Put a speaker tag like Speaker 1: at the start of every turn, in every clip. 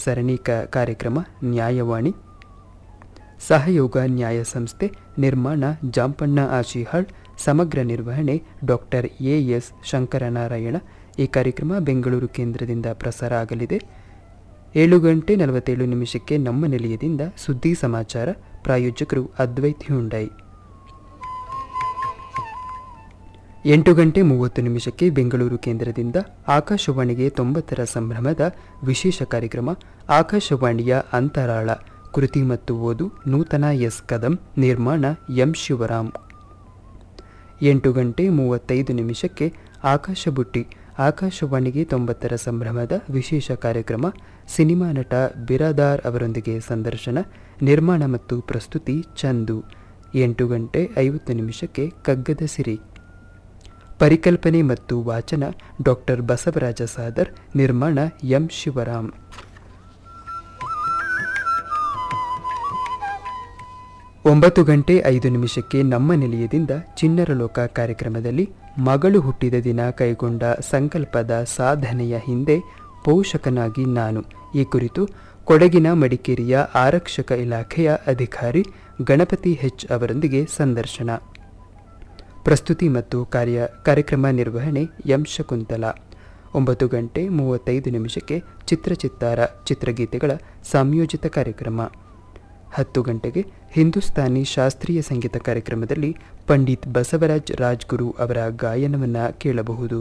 Speaker 1: ಸರಣಿ ಕ- ಕಾರ್ಯಕ್ರಮ ನ್ಯಾಯವಾಣಿ ಸಹಯೋಗ ನ್ಯಾಯ ಸಂಸ್ಥೆ ನಿರ್ಮಾಣ ಜಾಂಪಣ್ಣ ಆಶಿಹಾಳ್ ಸಮಗ್ರ ನಿರ್ವಹಣೆ ಡಾಕ್ಟರ್ ಎ ಎಸ್ ಶಂಕರನಾರಾಯಣ ಈ ಕಾರ್ಯಕ್ರಮ ಬೆಂಗಳೂರು ಕೇಂದ್ರದಿಂದ ಪ್ರಸಾರ ಆಗಲಿದೆ ಏಳು ಗಂಟೆ ನಲವತ್ತೇಳು ನಿಮಿಷಕ್ಕೆ ನಮ್ಮ ನಿಲಯದಿಂದ ಸುದ್ದಿ ಸಮಾಚಾರ ಪ್ರಾಯೋಜಕರು ಅದ್ವೈತ್ ಹ್ಯುಂಡೈ ಎಂಟು ಗಂಟೆ ಮೂವತ್ತು ನಿಮಿಷಕ್ಕೆ ಬೆಂಗಳೂರು ಕೇಂದ್ರದಿಂದ ಆಕಾಶವಾಣಿಗೆ ತೊಂಬತ್ತರ ಸಂಭ್ರಮದ ವಿಶೇಷ ಕಾರ್ಯಕ್ರಮ ಆಕಾಶವಾಣಿಯ ಅಂತರಾಳ ಕೃತಿ ಮತ್ತು ಓದು ನೂತನ ಎಸ್ ಕದಂ ನಿರ್ಮಾಣ ಎಂ ಶಿವರಾಮ್ ಎಂಟು ಗಂಟೆ ಮೂವತ್ತೈದು ನಿಮಿಷಕ್ಕೆ ಆಕಾಶ ಬುಟ್ಟಿ ಆಕಾಶವಾಣಿಗೆ ತೊಂಬತ್ತರ ಸಂಭ್ರಮದ ವಿಶೇಷ ಕಾರ್ಯಕ್ರಮ ಸಿನಿಮಾ ನಟ ಬಿರಾದಾರ್ ಅವರೊಂದಿಗೆ ಸಂದರ್ಶನ ನಿರ್ಮಾಣ ಮತ್ತು ಪ್ರಸ್ತುತಿ ಚಂದು ಎಂಟು ಗಂಟೆ ಐವತ್ತು ನಿಮಿಷಕ್ಕೆ ಕಗ್ಗದ ಸಿರಿ ಪರಿಕಲ್ಪನೆ ಮತ್ತು ವಾಚನ ಡಾಕ್ಟರ್ ಬಸವರಾಜ ಸಾದರ್ ನಿರ್ಮಾಣ ಎಂ ಶಿವರಾಮ್ ಒಂಬತ್ತು ಗಂಟೆ ಐದು ನಿಮಿಷಕ್ಕೆ ನಮ್ಮ ನಿಲಯದಿಂದ ಚಿಣ್ಣರ ಲೋಕ ಕಾರ್ಯಕ್ರಮದಲ್ಲಿ ಮಗಳು ಹುಟ್ಟಿದ ದಿನ ಕೈಗೊಂಡ ಸಂಕಲ್ಪದ ಸಾಧನೆಯ ಹಿಂದೆ ಪೋಷಕನಾಗಿ ನಾನು ಈ ಕುರಿತು ಕೊಡಗಿನ ಮಡಿಕೇರಿಯ ಆರಕ್ಷಕ ಇಲಾಖೆಯ ಅಧಿಕಾರಿ ಗಣಪತಿ ಹೆಚ್ ಅವರೊಂದಿಗೆ ಸಂದರ್ಶನ ಪ್ರಸ್ತುತಿ ಮತ್ತು ಕಾರ್ಯ ಕಾರ್ಯಕ್ರಮ ನಿರ್ವಹಣೆ ಎಂ ಶಕುಂತಲ ಒಂಬತ್ತು ಗಂಟೆ ಮೂವತ್ತೈದು ನಿಮಿಷಕ್ಕೆ ಚಿತ್ರಚಿತ್ತಾರ ಚಿತ್ರಗೀತೆಗಳ ಸಂಯೋಜಿತ ಕಾರ್ಯಕ್ರಮ ಹತ್ತು ಗಂಟೆಗೆ ಹಿಂದೂಸ್ತಾನಿ ಶಾಸ್ತ್ರೀಯ ಸಂಗೀತ ಕಾರ್ಯಕ್ರಮದಲ್ಲಿ ಪಂಡಿತ್ ಬಸವರಾಜ್ ರಾಜ್ಗುರು ಅವರ ಗಾಯನವನ್ನು ಕೇಳಬಹುದು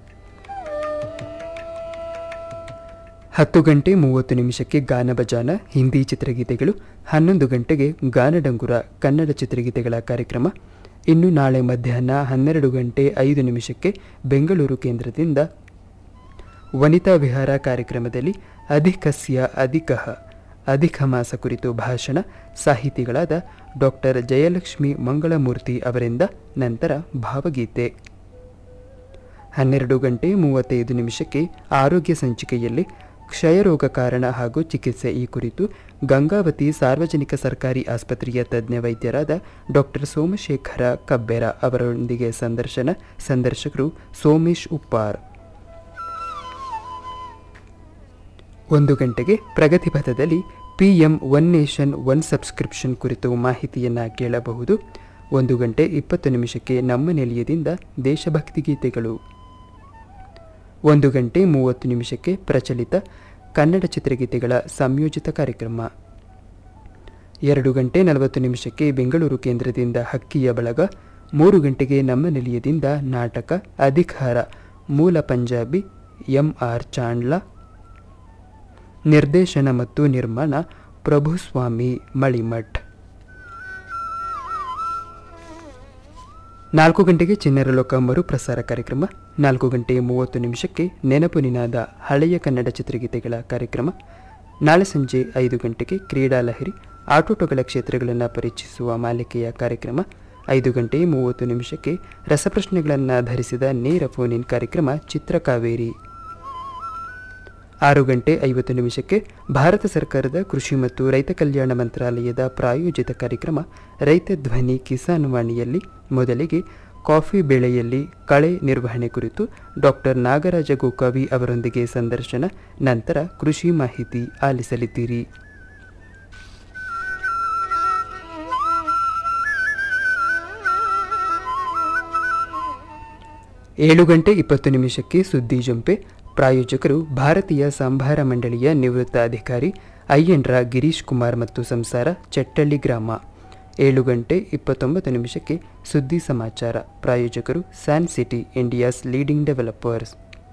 Speaker 1: ಹತ್ತು ಗಂಟೆ ಮೂವತ್ತು ನಿಮಿಷಕ್ಕೆ ಗಾನ ಬಜಾನ ಹಿಂದಿ ಚಿತ್ರಗೀತೆಗಳು ಹನ್ನೊಂದು ಗಂಟೆಗೆ ಗಾನಡಂಗುರ ಕನ್ನಡ ಚಿತ್ರಗೀತೆಗಳ ಕಾರ್ಯಕ್ರಮ ಇನ್ನು ನಾಳೆ ಮಧ್ಯಾಹ್ನ ಹನ್ನೆರಡು ಗಂಟೆ ಐದು ನಿಮಿಷಕ್ಕೆ ಬೆಂಗಳೂರು ಕೇಂದ್ರದಿಂದ ವನಿತಾ ವಿಹಾರ ಕಾರ್ಯಕ್ರಮದಲ್ಲಿ ಅಧಿಕಸ್ಯ ಅಧಿಕಃ ಅಧಿಕ ಮಾಸ ಕುರಿತು ಭಾಷಣ ಸಾಹಿತಿಗಳಾದ ಡಾಕ್ಟರ್ ಜಯಲಕ್ಷ್ಮಿ ಮಂಗಳಮೂರ್ತಿ ಅವರಿಂದ ನಂತರ ಭಾವಗೀತೆ ಹನ್ನೆರಡು ಗಂಟೆ ಮೂವತ್ತೈದು ನಿಮಿಷಕ್ಕೆ ಆರೋಗ್ಯ ಸಂಚಿಕೆಯಲ್ಲಿ ಕ್ಷಯರೋಗ ಕಾರಣ ಹಾಗೂ ಚಿಕಿತ್ಸೆ ಈ ಕುರಿತು ಗಂಗಾವತಿ ಸಾರ್ವಜನಿಕ ಸರ್ಕಾರಿ ಆಸ್ಪತ್ರೆಯ ತಜ್ಞ ವೈದ್ಯರಾದ ಡಾಕ್ಟರ್ ಸೋಮಶೇಖರ ಕಬ್ಬೆರ ಅವರೊಂದಿಗೆ ಸಂದರ್ಶನ ಸಂದರ್ಶಕರು ಸೋಮೇಶ್ ಉಪ್ಪಾರ್ ಒಂದು ಗಂಟೆಗೆ ಪ್ರಗತಿ ಪಥದಲ್ಲಿ PM one nation one subscription ಕುರಿತು ಮಾಹಿತಿಯನ್ನು ಕೇಳಬಹುದು ಒಂದು ಗಂಟೆ ಇಪ್ಪತ್ತು ನಿಮಿಷಕ್ಕೆ ನಮ್ಮ ನಿಲಯದಿಂದ ದೇಶಭಕ್ತಿ ಗೀತೆಗಳು ಒಂದು ಗಂಟೆ ಮೂವತ್ತು ನಿಮಿಷಕ್ಕೆ ಪ್ರಚಲಿತ ಕನ್ನಡ ಚಿತ್ರಗೀತೆಗಳ ಸಂಯೋಜಿತ ಕಾರ್ಯಕ್ರಮ ಎರಡು ಗಂಟೆ ನಲವತ್ತು ನಿಮಿಷಕ್ಕೆ ಬೆಂಗಳೂರು ಕೇಂದ್ರದಿಂದ ಹಕ್ಕಿಯ ಬಳಗ ಮೂರು ಗಂಟೆಗೆ ನಮ್ಮ ನಿಲಯದಿಂದ ನಾಟಕ ಅಧಿಕಾರ ಮೂಲ ಪಂಜಾಬಿ ಎಂ ಆರ್ ಚಾಂಡ್ಲಾ ನಿರ್ದೇಶನ ಮತ್ತು ನಿರ್ಮಾಣ ಪ್ರಭುಸ್ವಾಮಿ ಮಳಿಮಠ್ ನಾಲ್ಕು ಗಂಟೆಗೆ ಚಿಣ್ಣರ ಲೋಕ ಮರುಪ್ರಸಾರ ಕಾರ್ಯಕ್ರಮ ನಾಲ್ಕು ಗಂಟೆ ಮೂವತ್ತು ನಿಮಿಷಕ್ಕೆ ನೆನಪು ನಿನಾದ ಹಳೆಯ ಕನ್ನಡ ಚಿತ್ರಗೀತೆಗಳ ಕಾರ್ಯಕ್ರಮ ನಾಳೆ ಸಂಜೆ ಐದು ಗಂಟೆಗೆ ಕ್ರೀಡಾ ಲಹರಿ ಆಟೋಟಗಳ ಕ್ಷೇತ್ರಗಳನ್ನು ಪರಿಚಯಿಸುವ ಮಾಲಿಕೆಯ ಕಾರ್ಯಕ್ರಮ ಐದು ಗಂಟೆ ಮೂವತ್ತು ನಿಮಿಷಕ್ಕೆ ರಸಪ್ರಶ್ನೆಗಳನ್ನು ಧರಿಸಿದ ನೇರ ಫೋನ್ ಇನ್ ಕಾರ್ಯಕ್ರಮ ಚಿತ್ರಕಾವೇರಿ ಆರು ಗಂಟೆ ಐವತ್ತು ನಿಮಿಷಕ್ಕೆ ಭಾರತ ಸರ್ಕಾರದ ಕೃಷಿ ಮತ್ತು ರೈತ ಕಲ್ಯಾಣ ಮಂತ್ರಾಲಯದ ಪ್ರಾಯೋಜಿತ ಕಾರ್ಯಕ್ರಮ ರೈತ ಧ್ವನಿ ಕಿಸಾನ್ ವಾಣಿಯಲ್ಲಿ ಮೊದಲಿಗೆ ಕಾಫಿ ಬೆಳೆಯಲ್ಲಿ ಕಳೆ ನಿರ್ವಹಣೆ ಕುರಿತು ಡಾಕ್ಟರ್ ನಾಗರಾಜ ಗೋಕಾವಿ ಅವರೊಂದಿಗೆ ಸಂದರ್ಶನ ನಂತರ ಕೃಷಿ ಮಾಹಿತಿ ಆಲಿಸಲಿದ್ದೀರಿ ಏಳು ಗಂಟೆ ಇಪ್ಪತ್ತು ನಿಮಿಷಕ್ಕೆ ಸುದ್ದಿ ಜಂಪೆ ಪ್ರಾಯೋಜಕರು ಭಾರತೀಯ ಸಂಭಾರ ಮಂಡಳಿಯ ನಿವೃತ್ತ ಅಧಿಕಾರಿ ಅಯ್ಯಂಡ್ರ ಗಿರೀಶ್ ಕುಮಾರ್ ಮತ್ತು ಸಂಸಾರ ಚಟ್ಟಳ್ಳಿ ಗ್ರಾಮ ಏಳು ಗಂಟೆ ಇಪ್ಪತ್ತೊಂಬತ್ತು ನಿಮಿಷಕ್ಕೆ ಸುದ್ದಿ ಸಮಾಚಾರ ಪ್ರಾಯೋಜಕರು San City India's leading developers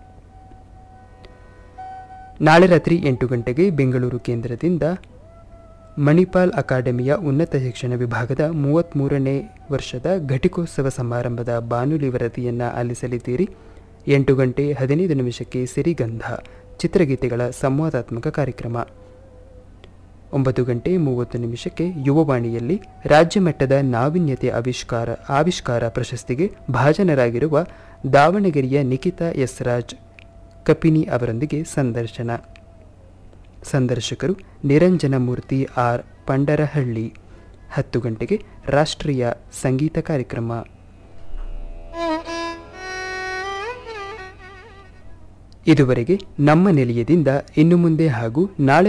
Speaker 1: ನಾಳೆ ರಾತ್ರಿ ಎಂಟು ಗಂಟೆಗೆ ಬೆಂಗಳೂರು ಕೇಂದ್ರದಿಂದ ಮಣಿಪಾಲ್ ಅಕಾಡೆಮಿಯ ಉನ್ನತ ಶಿಕ್ಷಣ ವಿಭಾಗದ ಮೂವತ್ತ್ಮೂರನೇ ವರ್ಷದ ಘಟಿಕೋತ್ಸವ ಸಮಾರಂಭದ ಬಾನುಲಿ ವರದಿಯನ್ನು ಆಲಿಸಲಿದ್ದೀರಿ ಎಂಟು ಗಂಟೆ ಹದಿನೈದು ನಿಮಿಷಕ್ಕೆ ಸಿರಿಗಂಧ ಚಿತ್ರಗೀತೆಗಳ ಸಂವಾದಾತ್ಮಕ ಕಾರ್ಯಕ್ರಮ ಒಂಬತ್ತು ಗಂಟೆ ಮೂವತ್ತು ನಿಮಿಷಕ್ಕೆ ಯುವವಾಣಿಯಲ್ಲಿ ರಾಜ್ಯ ಮಟ್ಟದ ನಾವೀನ್ಯತೆ ಆವಿಷ್ಕಾರ ಆವಿಷ್ಕಾರ ಪ್ರಶಸ್ತಿಗೆ ಭಾಜನರಾಗಿರುವ ದಾವಣಗೆರೆಯ ನಿಖಿತಾ ಎಸ್ ರಾಜ್ ಕಪಿನಿ ಅವರೊಂದಿಗೆ ಸಂದರ್ಶನ ಸಂದರ್ಶಕರು ನಿರಂಜನ ಮೂರ್ತಿ ಆರ್ ಪಂಡರಹಳ್ಳಿ ಹತ್ತು ಗಂಟೆಗೆ ರಾಷ್ಟ್ರೀಯ ಸಂಗೀತ ಕಾರ್ಯಕ್ರಮ ಇದುವರೆಗೆ ನಮ್ಮ ನಿಲಯದಿಂದ ಇನ್ನು ಮುಂದೆ ಹಾಗೂ ನಾಳೆ